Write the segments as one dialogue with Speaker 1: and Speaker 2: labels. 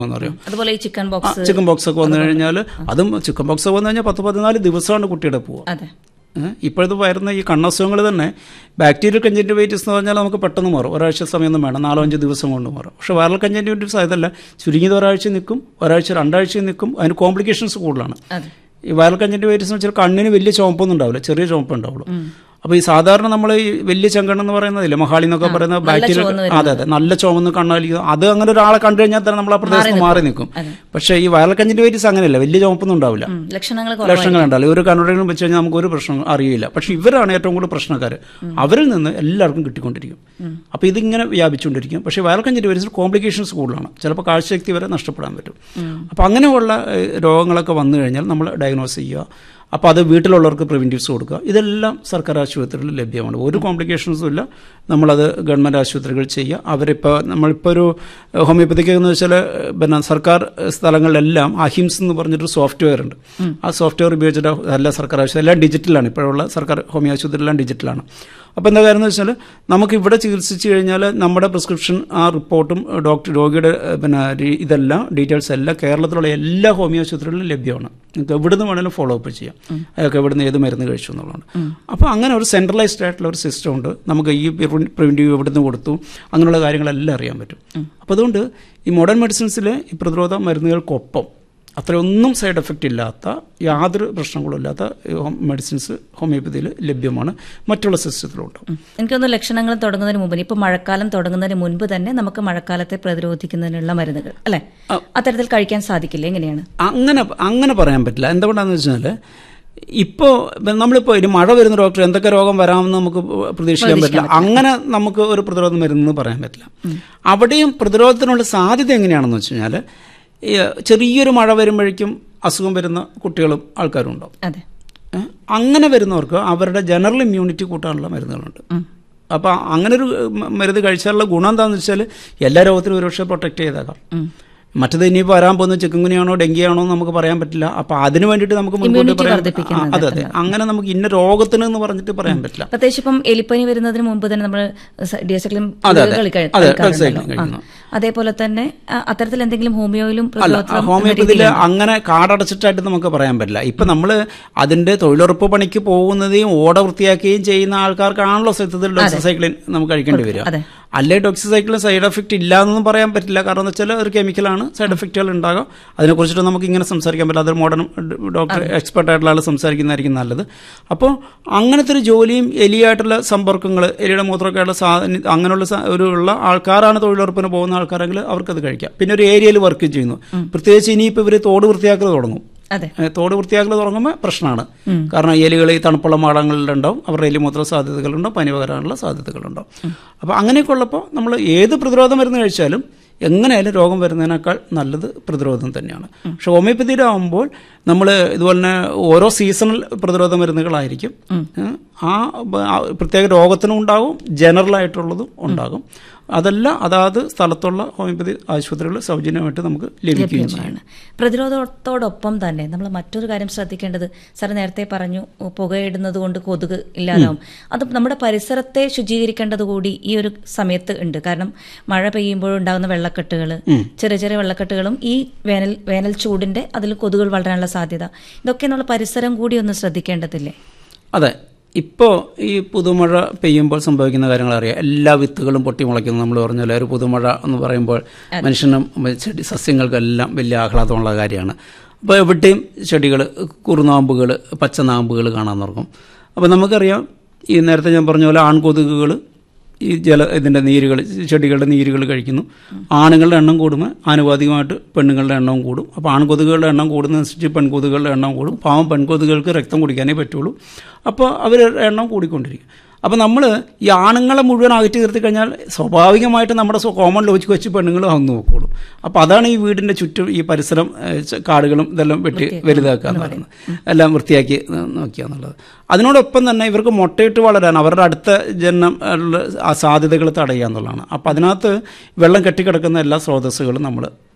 Speaker 1: എന്ന് പറയും
Speaker 2: അതുപോലെ ഈ ചിക്കൻ ബോക്സ്
Speaker 1: ചിക്കൻ ബോക്സ് ഒക്കെ വന്നു കഴിഞ്ഞാൽ അതും ചിക്കൻ ബോക്സ് ഒക്കെ വന്നു കഴിഞ്ഞാൽ പത്ത് പതിനാല് ദിവസമാണ് കുട്ടിയുടെ പോവുക
Speaker 2: അതെ
Speaker 1: ഏഹ് ഇപ്പോഴത്തെ വരുന്ന ഈ കണ്ണസുഖങ്ങൾ തന്നെ ബാക്ടീരിയൽ കഞ്ചൻറ്റിവൈറ്റിസ് എന്ന് പറഞ്ഞാൽ നമുക്ക് പെട്ടെന്ന് മാറും ഒരാഴ്ച സമയമൊന്നും വേണം നാലോ അഞ്ച് ദിവസം കൊണ്ട് മാറും പക്ഷേ വൈറൽ കഞ്ചൻറ്റിവൈറ്റിസ് അതല്ല ചുരുങ്ങിയത് ഒരാഴ്ച നിൽക്കും ഒരാഴ്ച രണ്ടാഴ്ച നിൽക്കും അതിന് കോംപ്ലിക്കേഷൻസ് കൂടുതലാണ്
Speaker 2: അതെ
Speaker 1: ഈ വൈറൽ കഞ്ചൻറ്റിവൈറ്റിസ് എന്ന് വെച്ചാൽ കണ്ണിന് വലിയ ചുവപ്പൊന്നും ഉണ്ടാവില്ല ചെറിയ ചുവപ്പ് ഉണ്ടാവുള്ളൂ അപ്പോൾ ഈ സാധാരണ നമ്മൾ ഈ വലിയ ചെങ്കണ്ണ് എന്ന് പറയുന്നതില്ല മഹാളി എന്നൊക്കെ പറയുന്ന ബാക്ടീരിയ
Speaker 2: ചുവന്ന്
Speaker 1: അതെ അതെ നല്ല ചുവന്ന് കണ്ണാലിക്കും അത് അങ്ങനെ ഒരാളെ കണ്ടു കഴിഞ്ഞാൽ തന്നെ നമ്മൾ ആ പ്രദേശത്ത് മാറി നിൽക്കും പക്ഷേ ഈ വൈറൽ കഞ്ചൻറ്റിവൈറ്റിസ് അങ്ങനെയല്ല വലിയ ചുവപ്പൊന്നും ഉണ്ടാവില്ല
Speaker 2: ഉം, ലക്ഷണങ്ങൾ കുറവായി
Speaker 1: ലക്ഷണങ്ങൾ ഉണ്ടാവില്ല ഒരു കണ്ണടയിലും വെച്ച് കഴിഞ്ഞാൽ നമുക്ക് ഒരു പ്രശ്നം അറിയില്ല പക്ഷെ ഇവരാണ് ഏറ്റവും കൂടുതൽ പ്രശ്നക്കാർ അവരിൽ നിന്ന് എല്ലാവർക്കും കിട്ടിക്കൊണ്ടിരിക്കും അപ്പോൾ ഇതിങ്ങനെ വ്യാപിച്ചുകൊണ്ടിരിക്കും പക്ഷേ വൈറൽ കഞ്ചൻറ്റിവൈറ്റിസിൽ കോംപ്ലിക്കേഷൻസ് കൂടുതലാണ് ചിലപ്പോൾ കാഴ്ചശക്തി വരെ നഷ്ടപ്പെടാൻ പറ്റും അപ്പോൾ അങ്ങനെയുള്ള ഏഹ്, രോഗങ്ങളൊക്കെ വന്നു കഴിഞ്ഞാൽ നമ്മൾ ഡയഗ്നോസ് ചെയ്യുക അപ്പോൾ അത് വീട്ടിലുള്ളവർക്ക് പ്രിവെൻറ്റീവ്സ് കൊടുക്കുക ഇതെല്ലാം സർക്കാർ ആശുപത്രികളിൽ ലഭ്യമാണ് ഒരു കോംപ്ലിക്കേഷൻസും ഇല്ല നമ്മളത് ഗവൺമെൻറ് ആശുപത്രികൾ ചെയ്യുക അവരിപ്പോൾ നമ്മളിപ്പോൾ ഒരു ഹോമിയോപ്പതിക്ക് എന്ന് വെച്ചാൽ പിന്നെ സർക്കാർ സ്ഥലങ്ങളിലെല്ലാം അഹിംസ് എന്ന് പറഞ്ഞിട്ടൊരു സോഫ്റ്റ്വെയർ ഉണ്ട് ആ സോഫ്റ്റ്വെയർ ഉപയോഗിച്ചിട്ട് എല്ലാ സർക്കാർ ആശുപത്രി എല്ലാം ഡിജിറ്റലാണ് ഇപ്പോഴുള്ള സർക്കാർ ഹോമിയോ ആശുപത്രിയെല്ലാം ഡിജിറ്റലാണ് അപ്പോൾ എന്താ കാര്യം എന്ന് വെച്ചാൽ നമുക്ക് ഇവിടെ ചികിത്സിച്ച് കഴിഞ്ഞാൽ നമ്മുടെ പ്രിസ്ക്രിപ്ഷൻ ആ റിപ്പോർട്ടും ഡോക്ടർ രോഗിയുടെ ഏഹ്, പിന്നെ രീ- ഇതെല്ലാം ഡീറ്റെയിൽസ് എല്ലാം കേരളത്തിലുള്ള എല്ലാ ഹോമിയോ ആശുപത്രികളിലും ലഭ്യമാണ് നിങ്ങൾക്ക് എവിടെ നിന്ന് വേണമെങ്കിലും ഫോളോ അപ്പ് ചെയ്യാം അയാൾക്ക് എവിടെ നിന്ന് ഏത് മരുന്ന് കഴിച്ചു എന്നുള്ളതാണ് അപ്പോൾ അങ്ങനെ ഒരു സെൻട്രലൈസ്ഡ് ആയിട്ടുള്ള ഒരു സിസ്റ്റം ഉണ്ട് നമുക്ക് ഈ പ്രിവെൻറ്റീവ് എവിടെ നിന്ന് കൊടുത്തു അങ്ങനെയുള്ള കാര്യങ്ങളെല്ലാം അറിയാൻ പറ്റും അപ്പോൾ അതുകൊണ്ട് ഈ മോഡേൺ മെഡിസിൻസിൽ ഈ പ്രതിരോധ മരുന്നുകൾക്കൊപ്പം അത്രയൊന്നും സൈഡ് എഫക്റ്റ് ഇല്ലാത്ത യാതൊരു പ്രശ്നങ്ങളും ഇല്ലാത്ത മെഡിസിൻസ് ഹോമിയോപ്പതിയിൽ ലഭ്യമാണ് മറ്റുള്ള സിസ്റ്റത്തിലുണ്ടാവും
Speaker 2: എനിക്കൊന്ന് ലക്ഷണങ്ങൾ തുടങ്ങുന്നതിന് മുമ്പ് ഇപ്പൊ മഴക്കാലം തുടങ്ങുന്നതിന് മുൻപ് തന്നെ നമുക്ക് മഴക്കാലത്തെ പ്രതിരോധിക്കുന്നതിനുള്ള മരുന്നുകൾ അല്ലെ അത്തരത്തിൽ കഴിക്കാൻ സാധിക്കില്ല എങ്ങനെയാണ്
Speaker 1: അങ്ങനെ അങ്ങനെ പറയാൻ പറ്റില്ല എന്തുകൊണ്ടാണെന്ന് വെച്ചാൽ ഇപ്പോൾ നമ്മളിപ്പോൾ ഇനി മഴ വരുന്ന ഡോക്ടർ എന്തൊക്കെ രോഗം വരാമെന്ന് നമുക്ക് പ്രതീക്ഷിക്കാൻ പറ്റില്ല അങ്ങനെ നമുക്ക് ഒരു പ്രതിരോധം വരുന്നെന്ന് പറയാൻ പറ്റില്ല അവിടെയും പ്രതിരോധത്തിനുള്ള സാധ്യത എങ്ങനെയാണെന്ന് വെച്ച് കഴിഞ്ഞാൽ ഈ ചെറിയൊരു മഴ വരുമ്പോഴേക്കും അസുഖം വരുന്ന കുട്ടികളും ആൾക്കാരും ഉണ്ടാവും
Speaker 2: അതെ
Speaker 1: ഏ? അങ്ങനെ വരുന്നവർക്ക് അവരുടെ ജനറൽ ഇമ്മ്യൂണിറ്റി കൂട്ടാനുള്ള മരുന്നുകളുണ്ട് അപ്പോൾ അങ്ങനെ ഒരു മ- മരുന്ന് കഴിച്ചാലുള്ള ഗുണം എന്താണെന്ന് വെച്ചാൽ എല്ലാ രോഗത്തിനും ഒരുപക്ഷെ പ്രൊട്ടക്ട് ചെയ്തേക്കാം മറ്റത് ഇനിയിപ്പോൾ വരാൻ പോകുന്ന ചിക്കൻകുനിയാണോ ഡെങ്കിയാണോ എന്ന് നമുക്ക് പറയാൻ പറ്റില്ല അപ്പോൾ അതിന് വേണ്ടിയിട്ട് നമുക്ക് മുൻകൂട്ടി
Speaker 2: Immunity
Speaker 1: പറയാൻ
Speaker 2: വർദ്ധിപ്പിക്കുന്ന
Speaker 1: ആ, അതെ അതെ അങ്ങനെ നമുക്ക് ഇന്ന രോഗത്തിന് എന്ന് പറഞ്ഞിട്ട് പറയാൻ പറ്റില്ല
Speaker 2: പ്രത്യേകിച്ച് ഇപ്പം എലിപ്പനി വരുന്നതിന് മുമ്പ് തന്നെ നമ്മൾ ഡിയസക്ലിൻ
Speaker 1: അതെ, അതെ. അതെ, ഡോക്സിക്ലിൻ കഴിക്കുന്നു.
Speaker 2: അതേപോലെ തന്നെ ആ, അത്തരത്തിൽ എന്തെങ്കിലും ഹോമിയോയിലും
Speaker 1: അല്ല
Speaker 2: പ്രതിരോധത്തിലും
Speaker 1: ഹോമിയോപ്പതിയിൽ അങ്ങനെ കാടടച്ചിട്ടായിട്ട് നമുക്ക് പറയാൻ പറ്റില്ല ഇപ്പം നമ്മൾ അതിന്റെ തൊഴിലുറപ്പ് പണിക്ക് പോകുന്നതെയും ഓട വൃത്തിയാക്കുകയും ചെയ്യുന്ന ആൾക്കാർക്കാണല്ലോ സത്യത്തിൽ ഡോക്സിസൈക്ലിൻ നമുക്ക് കഴിക്കേണ്ടി വരിക
Speaker 2: അതെ.
Speaker 1: അല്ലെ ഡോക്സിസൈക്ലിൻ സൈഡ് എഫക്റ്റ് ഇല്ല എന്നൊന്നും പറയാൻ പറ്റില്ല കാരണം എന്ന് വെച്ചാൽ ഒരു കെമിക്കലാണ് സൈഡ് എഫക്റ്റുകൾ ഉണ്ടാകാം അതിനെക്കുറിച്ചിട്ട് നമുക്ക് ഇങ്ങനെ സംസാരിക്കാൻ പറ്റില്ല അതൊരു മോഡേൺ ഡോക്ടർ എക്സ്പെർട്ട് ആയിട്ടുള്ള ആൾ സംസാരിക്കുന്നതായിരിക്കും നല്ലത് അപ്പോൾ അങ്ങനത്തെ ഒരു ജോലിയും എലിയായിട്ടുള്ള സമ്പർക്കങ്ങൾ എലിയുടെ മൂത്രമൊക്കെയുള്ള സാധനം അങ്ങനെയുള്ള സ- ഒരു ഉള്ള ആൾക്കാരാണ് തൊഴിലുറപ്പിന് പോകുന്ന ആൾക്കാരെങ്കിൽ അവർക്കത് കഴിക്കാം പിന്നെ ഒരു ഏരിയയിൽ വർക്ക് ചെയ്യുന്നു പ്രത്യേകിച്ച് ഇനിയിപ്പോൾ ഇവർ തോട് വൃത്തിയാക്കൽ തുടങ്ങും
Speaker 2: അതെ
Speaker 1: ഏ, തോട് വൃത്തിയാക്കൽ തുടങ്ങുമ്പോൾ പ്രശ്നമാണ് കാരണം എലികൾ ഈ തണുപ്പുള്ള മാടങ്ങളിലുണ്ടാവും അവരുടെ എലിമൂത്ര സാധ്യതകളുണ്ടാവും പനി പകരാനുള്ള സാധ്യതകളുണ്ടാവും അപ്പോൾ അങ്ങനെയൊക്കെ ഉള്ളപ്പോൾ നമ്മൾ ഏത് പ്രതിരോധ മരുന്ന് കഴിച്ചാലും എങ്ങനെയായാലും രോഗം വരുന്നതിനേക്കാൾ നല്ലത് പ്രതിരോധം തന്നെയാണ് പക്ഷെ ഹോമിയോപ്പതിയിലാവുമ്പോൾ നമ്മൾ ഇതുപോലെ തന്നെ ഓരോ സീസണൽ പ്രതിരോധ മരുന്നുകളായിരിക്കും ഏ, ആ ബ- ആ പ്രത്യേക രോഗത്തിനും ഉണ്ടാകും ജനറൽ ആയിട്ടുള്ളതും ഉണ്ടാകും അതെല്ലാം അതാത് സ്ഥലത്തുള്ള ഹോമിയോപ്പതി ആശുപത്രികൾ സൗജന്യമായിട്ട് നമുക്ക് ലഭിക്കുകയും ചെയ്യും
Speaker 2: ലഭ്യമാണ് പ്രതിരോധത്തോടൊപ്പം തന്നെ നമ്മൾ മറ്റൊരു കാര്യം ശ്രദ്ധിക്കേണ്ടത് സാർ നേരത്തെ പറഞ്ഞു പുകയിടുന്നത് കൊണ്ട് കൊതുക് ഇല്ലാതാവും അത് നമ്മുടെ പരിസരത്തെ ശുചീകരിക്കേണ്ടത് കൂടി ഈ ഒരു സമയത്ത് ഉണ്ട് കാരണം മഴ പെയ്യുമ്പോൾ ഉണ്ടാകുന്ന വെള്ളക്കെട്ടുകൾ ചെറിയ ചെറിയ വെള്ളക്കെട്ടുകളും ഈ വേനൽ വേനൽ ചൂടിന്റെ അതിൽ കൊതുകുകൾ വളരാനുള്ള സാധ്യത ഇതൊക്കെ നമ്മൾ പരിസരം കൂടി ഒന്ന് ശ്രദ്ധിക്കേണ്ടതില്ലേ
Speaker 1: അതെ ഇപ്പോൾ ഈ പുതുമഴ പെയ്യുമ്പോൾ സംഭവിക്കുന്ന കാര്യങ്ങൾ അറിയാം എല്ലാ വിത്തുകളും പൊട്ടി മുളയ്ക്കുന്നു നമ്മൾ പറഞ്ഞ ഒരു പുതുമഴ എന്ന് പറയുമ്പോൾ മനുഷ്യനും ചെടി സസ്യങ്ങൾക്കെല്ലാം വലിയ ആഹ്ലാദമുള്ള കാര്യമാണ് അപ്പോൾ എവിടെയും ചെടികൾ കുറുനാമ്പുകൾ പച്ചനാമ്പുകൾ കാണാൻ തുടങ്ങും അപ്പോൾ നമുക്കറിയാം ഈ നേരത്തെ ഞാൻ പറഞ്ഞ പോലെ ആൺകൊതുകുകൾ ഈ ജല ഇതിൻ്റെ നീരുകൾ ചെടികളുടെ നീരുകൾ കഴിക്കുന്നു ആണുങ്ങളുടെ എണ്ണം കൂടുമ്പോൾ ആനുപാതികമായിട്ട് പെണ്ണുങ്ങളുടെ എണ്ണവും കൂടും അപ്പോൾ ആൺകൊതുകുകളുടെ എണ്ണം കൂടുന്നതനുസരിച്ച് പെൺകൊതുകുകളുടെ എണ്ണം കൂടും പാവം പെൺകൊതുകുകൾക്ക് രക്തം കുടിക്കാനേ പറ്റുള്ളൂ അപ്പോൾ അവരുടെ എണ്ണം കൂടിക്കൊണ്ടിരിക്കും അപ്പോൾ നമ്മൾ ഈ ആണുങ്ങളെ മുഴുവൻ അകറ്റി നിർത്തി കഴിഞ്ഞാൽ സ്വാഭാവികമായിട്ട് നമ്മുടെ കോമൺ ലോജിക്ക് വെച്ച് പെണ്ണുങ്ങൾ വന്നു നോക്കുള്ളൂ അപ്പോൾ അതാണ് ഈ വീടിൻ്റെ ചുറ്റും ഈ പരിസരം ഏഹ്, ച- കാടുകളും ഇതെല്ലാം വെട്ടി വലുതാക്കുക എന്ന് പറയുന്നത് എല്ലാം വൃത്തിയാക്കി ന- നോക്കുക എന്നുള്ളത് അതിനോടൊപ്പം തന്നെ ഇവർക്ക് മുട്ടയിട്ട് വളരാൻ അവരുടെ അടുത്ത ജന്മം ഉള്ള ആ സാധ്യതകൾ തടയുക എന്നുള്ളതാണ് അപ്പോൾ അതിനകത്ത് വെള്ളം കെട്ടിക്കിടക്കുന്ന എല്ലാ സ്രോതസ്സുകളും നമ്മൾ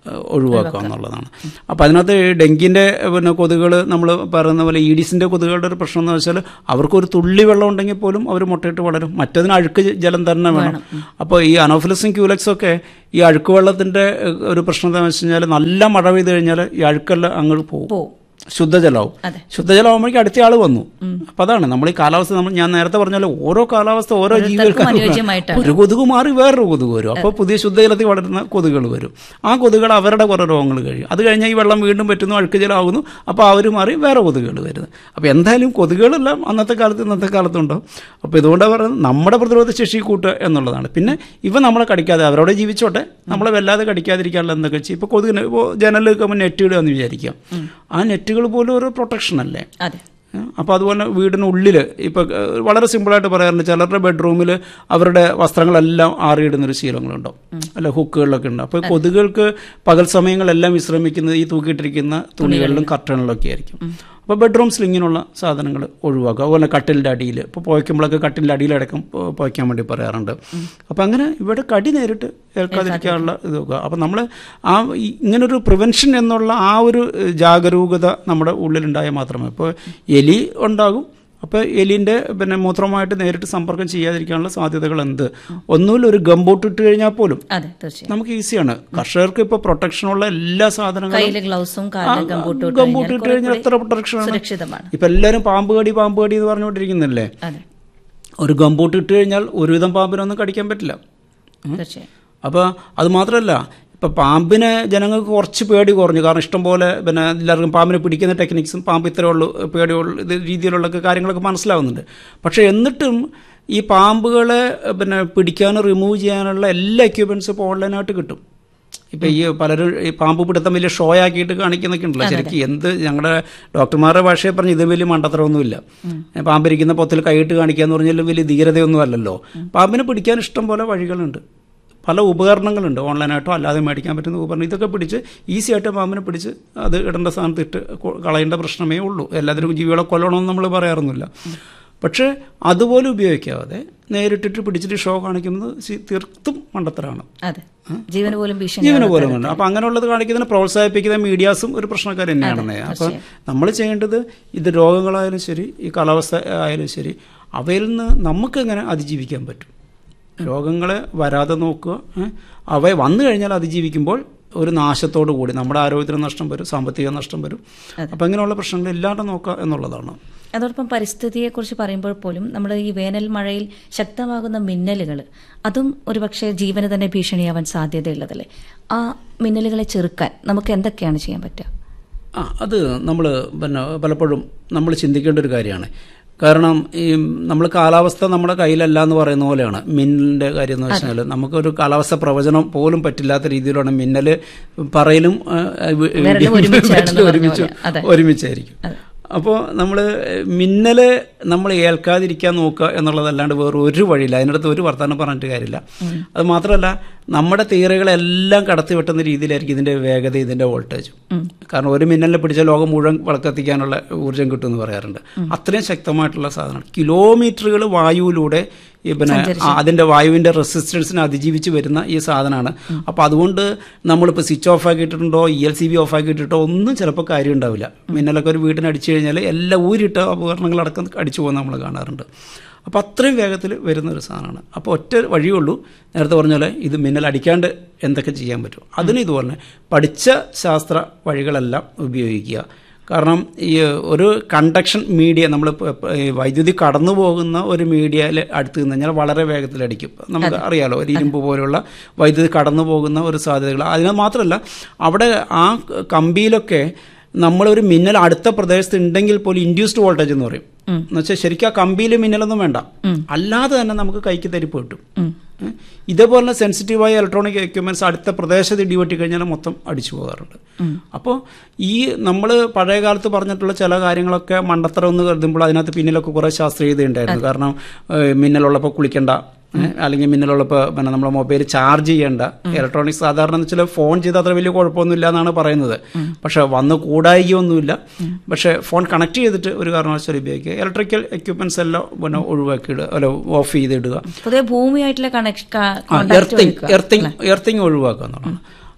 Speaker 1: ഏഹ്, ഒഴിവാക്കുക എന്നുള്ളതാണ് അപ്പോൾ അതിനകത്ത് ഈ ഡെങ്കിൻ്റെ പിന്നെ കൊതുകുകൾ നമ്മൾ പറയുന്ന പോലെ ഈഡിസിൻ്റെ കൊതുകുകളുടെ ഒരു പ്രശ്നം എന്ന് വെച്ചാൽ അവർക്കൊരു തുള്ളി വെള്ളം ഉണ്ടെങ്കിൽ പോലും അവർ മുട്ടയിട്ട് വളരും മറ്റതിന് അഴുക്ക് ജ- ജലം തന്നെ വേണം അപ്പോൾ ഈ അനോഫിലസും ക്യൂലക്സും ഒക്കെ ഈ അഴുക്ക് വെള്ളത്തിൻ്റെ ഏഹ്, ഒരു പ്രശ്നം എന്താണെന്ന് വെച്ച് കഴിഞ്ഞാൽ നല്ല മഴ പെയ്ത് കഴിഞ്ഞാൽ ഈ അഴുക്കെല്ലാം അങ്ങോട്ട് പോകും
Speaker 2: പോവും
Speaker 1: ശുദ്ധജലമാവും
Speaker 2: അതെ.
Speaker 1: ശുദ്ധജലമാകുമ്പോഴേക്കും അടുത്ത ആൾ വന്നു അപ്പം അതാണ് നമ്മൾ ഈ കാലാവസ്ഥ നമ്മൾ ഞാൻ നേരത്തെ പറഞ്ഞ പോലെ ഓരോ കാലാവസ്ഥ ഓരോ ജീവികൾക്കും
Speaker 2: അനുയോജ്യമായിട്ടാണ്.
Speaker 1: ഒരു കൊതുക് മാറി വേറൊരു കൊതുക് വരും അപ്പോൾ പുതിയ ശുദ്ധജലത്തിൽ വളരുന്ന കൊതുകുകൾ വരും ആ കൊതുകുകൾ അവരുടെ കുറേ രോഗങ്ങൾ കഴിയും അത് കഴിഞ്ഞാൽ ഈ വെള്ളം വീണ്ടും പറ്റുന്നു അഴുക്ക് ജലമാകുന്നു അപ്പോൾ അവർ മാറി വേറെ കൊതുകുകൾ വരുന്നത് അപ്പോൾ എന്തായാലും കൊതുകുകളെല്ലാം അന്നത്തെ കാലത്ത് ഇന്നത്തെ കാലത്തുണ്ടോ അപ്പോൾ ഇതുകൊണ്ടാണ് പറയുന്നത് നമ്മുടെ പ്രതിരോധ ശേഷി കൂട്ടുക എന്നുള്ളതാണ് പിന്നെ ഇവ നമ്മളെ കടിക്കാതെ അവരോടെ ജീവിച്ചോട്ടെ നമ്മളെ വല്ലാതെ കടിക്കാതിരിക്കാനുള്ള എന്തൊക്കെ ചെയ്യും ഇപ്പോൾ കൊതുകിന് ഇപ്പോൾ ജനലിൽ വെക്കുമ്പോൾ നെറ്റ് ഇടുക എന്ന് വിചാരിക്കാം ആ നെറ്റുകൾ പോലും ഒരു പ്രൊട്ടക്ഷൻ അല്ലേ
Speaker 2: അതെ
Speaker 1: അപ്പോൾ അതുപോലെ വീടിനുള്ളിൽ ഇപ്പോൾ വളരെ സിമ്പിളായിട്ട് പറയാറുണ്ട് ചിലരുടെ ബെഡ്റൂമിൽ അവരുടെ വസ്ത്രങ്ങളെല്ലാം ആറിയിടുന്നൊരു ശീലങ്ങളുണ്ടാവും അല്ല ഹുക്കുകളിലൊക്കെ ഉണ്ട് അപ്പോൾ കൊതുകുകൾക്ക് പകൽ സമയങ്ങളെല്ലാം വിശ്രമിക്കുന്നത് ഈ തൂക്കിയിട്ടിരിക്കുന്ന തുണികളിലും കർട്ടണിലൊക്കെ ആയിരിക്കും അപ്പോൾ ബെഡ്റൂംസിൽ ഇങ്ങനെയുള്ള സാധനങ്ങൾ ഒഴിവാക്കുക അതുപോലെ കട്ടിലിൻ്റെ അടിയിൽ ഇപ്പോൾ പുകയ്ക്കുമ്പോഴൊക്കെ കട്ടിലിൻ്റെ അടിയിലടക്കം പു- പുകയ്ക്കാൻ വേണ്ടി പറയാറുണ്ട് അപ്പോൾ അങ്ങനെ ഇവിടെ കടി നേരിട്ട് ഏൽക്കാതിരിക്കാനുള്ള ഇത് നോക്കുക അപ്പോൾ നമ്മൾ ആ ഈ ഇങ്ങനൊരു പ്രിവെൻഷൻ എന്നുള്ള ആ ഒരു ഏഹ്, ജാഗരൂകത നമ്മുടെ ഉള്ളിലുണ്ടായാൽ മാത്രമേ ഇപ്പോൾ എലി ഉണ്ടാകും അപ്പോൾ എലിൻ്റെ പിന്നെ മൂത്രമായിട്ട് നേരിട്ട് സമ്പർക്കം ചെയ്യാതിരിക്കാനുള്ള സാധ്യതകൾ എന്ത് ഒന്നുമില്ല ഒരു ഗംബൂട്ട് ഇട്ട് കഴിഞ്ഞാൽ പോലും
Speaker 2: അതെ തീർച്ചയായും
Speaker 1: നമുക്ക് ഈസിയാണ് കർഷകർക്ക് ഇപ്പോൾ പ്രൊട്ടക്ഷനുള്ള എല്ലാ സാധനങ്ങളും
Speaker 2: കയ്യില് ഗ്ലൗസും കാലിൽ ഗംബൂട്ടും ഇട്ട്
Speaker 1: ഗംബൂട്ട്
Speaker 2: കഴിഞ്ഞാൽ
Speaker 1: ഇട്ട്
Speaker 2: കുറെ
Speaker 1: കഴിഞ്ഞാൽ
Speaker 2: കൂടി
Speaker 1: എത്ര പ്രൊട്ടക്ഷനാണ്
Speaker 2: സുരക്ഷിതമാണ്
Speaker 1: ഇപ്പം എല്ലാവരും പാമ്പ് കടി പാമ്പ് കടി എന്ന് പറഞ്ഞുകൊണ്ടിരിക്കുന്നില്ലേ
Speaker 2: അതെ
Speaker 1: ഒരു ഗംബൂട്ട് ഇട്ട് കഴിഞ്ഞാൽ ഒരുവിധം പാമ്പിനൊന്നും കടിക്കാൻ പറ്റില്ല
Speaker 2: തീർച്ചയായും
Speaker 1: അപ്പോൾ അത് മാത്രമല്ല ഇപ്പം പാമ്പിനെ ജനങ്ങൾക്ക് കുറച്ച് പേടി കുറഞ്ഞു കാരണം ഇഷ്ടംപോലെ പിന്നെ എല്ലാവർക്കും പാമ്പിനെ പിടിക്കുന്ന ടെക്നിക്സും പാമ്പ് ഇത്രയേ ഉള്ളൂ പേടിയുള്ള ഇത് രീതിയിലുള്ള കാര്യങ്ങളൊക്കെ മനസ്സിലാവുന്നുണ്ട് പക്ഷേ എന്നിട്ടും ഈ പാമ്പുകളെ പിന്നെ പിടിക്കാനും റിമൂവ് ചെയ്യാനുള്ള എല്ലാ എക്യുപ്മെൻസും ഇപ്പോൾ ഓൺലൈനായിട്ട് കിട്ടും ഇപ്പം ഈ പലരും ഈ പാമ്പ് പിടുത്തം വലിയ ഷോ ആക്കിയിട്ട് കാണിക്കുന്നൊക്കെ ഉണ്ടല്ലോ ശരിക്കും എന്ത് ഞങ്ങളുടെ ഡോക്ടർമാരുടെ ഭാഷയെ പറഞ്ഞ് ഇത് വലിയ മണ്ടത്തരമൊന്നുമില്ല പാമ്പിരിക്കുന്ന പൊത്തിൽ കൈയിട്ട് കാണിക്കുക എന്ന് പറഞ്ഞാൽ വലിയ ധീരതയൊന്നും അല്ലല്ലോ പാമ്പിനെ പിടിക്കാൻ ഇഷ്ടം പോലെ വഴികളുണ്ട് പല ഉപകരണങ്ങളുണ്ട് ഓൺലൈനായിട്ടോ അല്ലാതെ മേടിക്കാൻ പറ്റുന്ന ഉപകരണം ഇതൊക്കെ പിടിച്ച് ഈസി ആയിട്ട് പാമ്പിനെ പിടിച്ച് അത് ഇടേണ്ട സ്ഥാനത്ത് ഇട്ട് കൊ- കളയേണ്ട പ്രശ്നമേ ഉള്ളൂ എല്ലാത്തിനും ജീവികളെ കൊല്ലണമെന്ന് നമ്മൾ പറയാറൊന്നുമില്ല പക്ഷേ അതുപോലെ ഉപയോഗിക്കാതെ നേരിട്ടിട്ട് പിടിച്ചിട്ട് ഷോ കാണിക്കുന്നത് സി- തീർത്തും മണ്ടത്തരാണ്
Speaker 2: അതെ ജീവന് പോലും ഭീഷണി
Speaker 1: ജീവന പോലും ഉണ്ട് അപ്പം അങ്ങനെയുള്ളത് കാണിക്കുന്നതിന് പ്രോത്സാഹിപ്പിക്കുന്ന മീഡിയാസും ഒരു പ്രശ്നക്കാർ തന്നെയാണെന്നേ അപ്പം നമ്മൾ ചെയ്യേണ്ടത് ഇത് രോഗങ്ങളായാലും ശരി ഈ കാലാവസ്ഥ ആയാലും ശരി അവയിൽ നിന്ന് നമുക്ക് എങ്ങനെ അതിജീവിക്കാൻ പറ്റും രോഗങ്ങളെ വരാതെ നോക്കുക ഏ? അവ വന്നു കഴിഞ്ഞാൽ അതിജീവിക്കുമ്പോൾ ഒരു നാശത്തോടു കൂടി നമ്മുടെ ആരോഗ്യത്തിന് നഷ്ടം വരും സാമ്പത്തിക നഷ്ടം വരും അപ്പം ഇങ്ങനെയുള്ള പ്രശ്നങ്ങൾ ഇല്ലാതെ നോക്കുക എന്നുള്ളതാണ്
Speaker 2: അതോടൊപ്പം പരിസ്ഥിതിയെക്കുറിച്ച് പറയുമ്പോൾ പോലും നമ്മൾ ഈ വേനൽ മഴയിൽ ശക്തമാകുന്ന മിന്നലുകൾ അതും ഒരുപക്ഷെ ജീവന് തന്നെ ഭീഷണിയാവാൻ സാധ്യതയുള്ളതല്ലേ ആ മിന്നലുകളെ ചെറുക്കാൻ നമുക്ക് എന്തൊക്കെയാണ് ചെയ്യാൻ പറ്റുക
Speaker 1: ആ അത് നമ്മൾ പിന്നെ പലപ്പോഴും നമ്മൾ ചിന്തിക്കേണ്ട ഒരു കാര്യമാണ് കാരണം ഈ നമ്മൾ കാലാവസ്ഥ നമ്മുടെ കയ്യിലല്ല എന്ന് പറയുന്ന പോലെയാണ് മിന്നലിൻ്റെ കാര്യം എന്ന് വെച്ചാൽ നമുക്കൊരു കാലാവസ്ഥ പ്രവചനം പോലും പറ്റില്ലാത്ത രീതിയിലാണ് മിന്നൽ പറയലും ആ, വി-
Speaker 2: വിരലും ഒരുമിച്ചാണെന്ന്
Speaker 1: വിരലും
Speaker 2: പറഞ്ഞ
Speaker 1: ഒരുമിച്ച്
Speaker 2: പോലെ. അതെ.
Speaker 1: ഒരുമിച്ചായിരിക്കും അപ്പോൾ നമ്മൾ മിന്നല് നമ്മൾ ഏൽക്കാതിരിക്കാൻ നോക്കുക എന്നുള്ളതല്ലാണ്ട് വേറെ ഒരു വഴിയില്ല അതിനടുത്ത് ഒരു വർത്തമാനം പറഞ്ഞിട്ട് കാര്യമില്ല അത് മാത്രമല്ല നമ്മുടെ തീറകളെല്ലാം കടത്തി വെട്ടുന്ന രീതിയിലായിരിക്കും ഇതിന്റെ വേഗത ഇതിന്റെ വോൾട്ടേജ് കാരണം ഒരു മിന്നലിനെ പിടിച്ച ലോകം മുഴുവൻ വിളക്കത്തിക്കാനുള്ള ഊർജ്ജം കിട്ടുമെന്ന് പറയാറുണ്ട് അത്രയും ശക്തമായിട്ടുള്ള സാധനമാണ് കിലോമീറ്ററുകൾ വായുവിലൂടെ ഈ പിന്നെ ആ, അതിന്റെ വായുവിന്റെ റെസിസ്റ്റൻസിനെ അതിജീവിച്ച് വരുന്ന ഈ സാധനമാണ് അപ്പോൾ അതുകൊണ്ട് നമ്മളിപ്പോൾ സ്വിച്ച് ഓഫ് ആക്കിയിട്ടുണ്ടോ E L C B off ആക്കിയിട്ടോ ഒന്നും ചിലപ്പോൾ കാര്യം ഉണ്ടാവില്ല മിന്നലൊക്കെ ഒരു വീട്ടിന് അടിച്ചു കഴിഞ്ഞാൽ എല്ലാ ഊരിട്ട ഉപകരണങ്ങളടക്കം അടിച്ചു പോകുന്ന നമ്മൾ കാണാറുണ്ട് അപ്പോൾ അത്രയും വേഗത്തിൽ വരുന്ന ഒരു സാധനമാണ് അപ്പോൾ ഒറ്റ വഴിയുള്ളൂ നേരത്തെ പറഞ്ഞ പോലെ ഇത് മിന്നൽ അടിക്കാണ്ട് എന്തൊക്കെ ചെയ്യാൻ പറ്റും അതിന് ഇതുപോലെ പഠിച്ച ശാസ്ത്ര വഴികളെല്ലാം ഉപയോഗിക്കുക കാരണം ഈ ഒരു കണ്ടക്ഷൻ മീഡിയ നമ്മൾ വൈദ്യുതി കടന്നു പോകുന്ന ഒരു മീഡിയയിൽ അടുത്ത് നിന്ന് കഴിഞ്ഞാൽ വളരെ വേഗത്തിൽ അടിക്കും നമുക്ക് അറിയാലോ ഒരു ഇരുമ്പ് പോലുള്ള വൈദ്യുതി കടന്നു പോകുന്ന ഒരു സാധ്യതകൾ അതിന് മാത്രമല്ല അവിടെ ആ കമ്പിയിലൊക്കെ നമ്മളൊരു മിന്നൽ അടുത്ത പ്രദേശത്ത് ഉണ്ടെങ്കിൽ പോലും ഇൻഡ്യൂസ്ഡ് വോൾട്ടേജ് എന്ന് പറയും എന്ന് വെച്ചാൽ ശരിക്കും ആ കമ്പിയിൽ മിന്നലൊന്നും വേണ്ട അല്ലാതെ തന്നെ നമുക്ക് കൈക്ക് തരിപ്പ് കിട്ടും ഏ? ഇതേപോലെ സെൻസിറ്റീവായ ഇലക്ട്രോണിക് എക്യുപ്മെന്റ്സ് അടുത്ത പ്രദേശത്ത് ഇടിവെട്ടി കഴിഞ്ഞാൽ മൊത്തം അടിച്ചു പോകാറുണ്ട് അപ്പോൾ ഈ നമ്മൾ പഴയ കാലത്ത് പറഞ്ഞിട്ടുള്ള ചില കാര്യങ്ങളൊക്കെ മണ്ടത്തരം എന്ന് കരുതുമ്പോൾ അതിനകത്ത് പിന്നിലൊക്കെ കുറേ ശാസ്ത്രീയത ഉണ്ടായിരുന്നു കാരണം ഏ, മിന്നലുള്ളപ്പോൾ കുളിക്കണ്ട ഏ, അല്ലെങ്കിൽ മിന്നലുള്ളപ്പോൾ പിന്നെ നമ്മളെ മൊബൈൽ ചാർജ് ചെയ്യേണ്ട ഇലക്ട്രോണിക്സ് സാധാരണ എന്ന് വെച്ചാൽ ഫോൺ ചെയ്ത് അത്ര വലിയ കുഴപ്പമൊന്നുമില്ല എന്നാണ് പറയുന്നത് പക്ഷെ വന്ന് കൂടായികയൊന്നുമില്ല പക്ഷെ ഫോൺ കണക്ട് ചെയ്തിട്ട് ഒരു കാരണവശാലും ഉപയോഗിക്കുക ഇലക്ട്രിക്കൽ എക്യുപ്മെന്റ്സ് എല്ലാം പിന്നെ ഒഴിവാക്കിയിടുക അല്ല ഓഫ് ചെയ്തിടുക
Speaker 2: പൊതുവെ ഭൂമിയായിട്ടുള്ള കണക്ഷൻ
Speaker 1: എർത്തിങ് എർത്തിങ് എർത്തിങ് ഒഴിവാക്കുക എന്നുള്ളതാണ്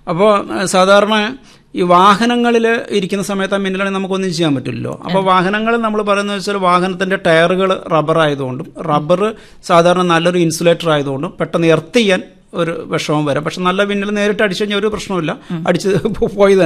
Speaker 1: അപ്പോൾ സാധാരണ ഈ വാഹനങ്ങളിൽ ഇരിക്കുന്ന സമയത്ത് ആ മിന്നലാണെങ്കിൽ നമുക്കൊന്നും ചെയ്യാൻ പറ്റില്ലല്ലോ അപ്പോൾ വാഹനങ്ങളിൽ നമ്മൾ പറയുന്നത് വെച്ചാൽ വാഹനത്തിന്റെ ടയറുകൾ റബ്ബർ ആയതുകൊണ്ടും റബ്ബർ സാധാരണ നല്ലൊരു ഇൻസുലേറ്റർ ആയതുകൊണ്ടും പെട്ടെന്ന് എർത്ത് ചെയ്യാൻ ഒരു വിഷമം വരാം പക്ഷെ നല്ല മിന്നൽ നേരിട്ട് അടിച്ചു കഴിഞ്ഞാൽ ഒരു പ്രശ്നമില്ല അടിച്ച് പോയി തന്നെ